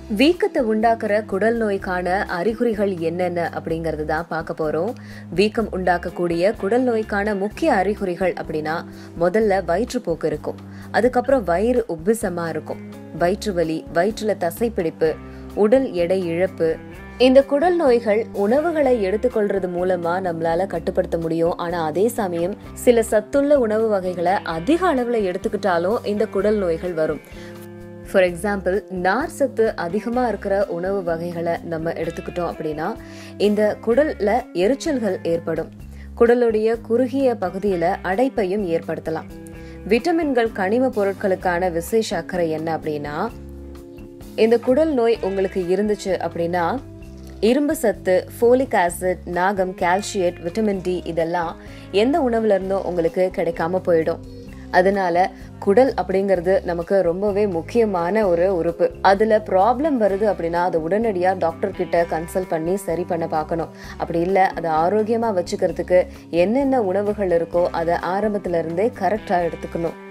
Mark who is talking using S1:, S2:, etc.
S1: வீக்கத்தை உண்டாக்குற குடல் நோய்க்கான அறிகுறிகள் என்னென்ன அப்படிங்கறது தான் பார்க்க போறோம் வீக்கம் உண்டாக்கக்கூடிய குடல் நோய்க்கான முக்கிய அறிகுறிகள் அப்படின்னா முதல்ல வயிற்றுப்போக்கு இருக்கும் அதுக்கப்புறம் வயிறு உப்பிசமா இருக்கும் வயிற்று வலி வயிற்றுல தசைப்பிடிப்பு உடல் எடை இழப்பு இந்த குடல் நோய்கள் உணவுகளை எடுத்துக்கொள்றது மூலமா நம்மளால கட்டுப்படுத்த முடியும் ஆனா அதே சமயம் சில சத்துள்ள உணவு வகைகளை அதிக அளவுல எடுத்துக்கிட்டாலும் இந்த குடல் நோய்கள் வரும் ஃபார் எக்ஸாம்பிள் நார் சத்து அதிகமாக இருக்கிற உணவு வகைகளை நம்ம எடுத்துக்கிட்டோம் அப்படின்னா இந்த குடல்ல எரிச்சல்கள் ஏற்படும் குடலுடைய குறுகிய பகுதியில் அடைப்பையும் ஏற்படுத்தலாம் விட்டமின்கள் கனிம பொருட்களுக்கான விசேஷ அக்கறை என்ன அப்படின்னா இந்த குடல் நோய் உங்களுக்கு இருந்துச்சு அப்படின்னா இரும்பு சத்து ஃபோலிக் ஆசிட் நாகம் கால்சியேட் விட்டமின் டி இதெல்லாம் எந்த உணவுல இருந்தும் உங்களுக்கு கிடைக்காம போயிடும் அதனால குடல் அப்படிங்கிறது நமக்கு ரொம்பவே முக்கியமான ஒரு உறுப்பு அதுல ப்ராப்ளம் வருது அப்படின்னா அதை உடனடியா டாக்டர் கிட்ட கன்சல்ட் பண்ணி சரி பண்ண பார்க்கணும் அப்படி இல்ல அதை ஆரோக்கியமா வச்சுக்கிறதுக்கு என்னென்ன உணவுகள் இருக்கோ அதை ஆரம்பத்துல இருந்தே கரெக்டா எடுத்துக்கணும்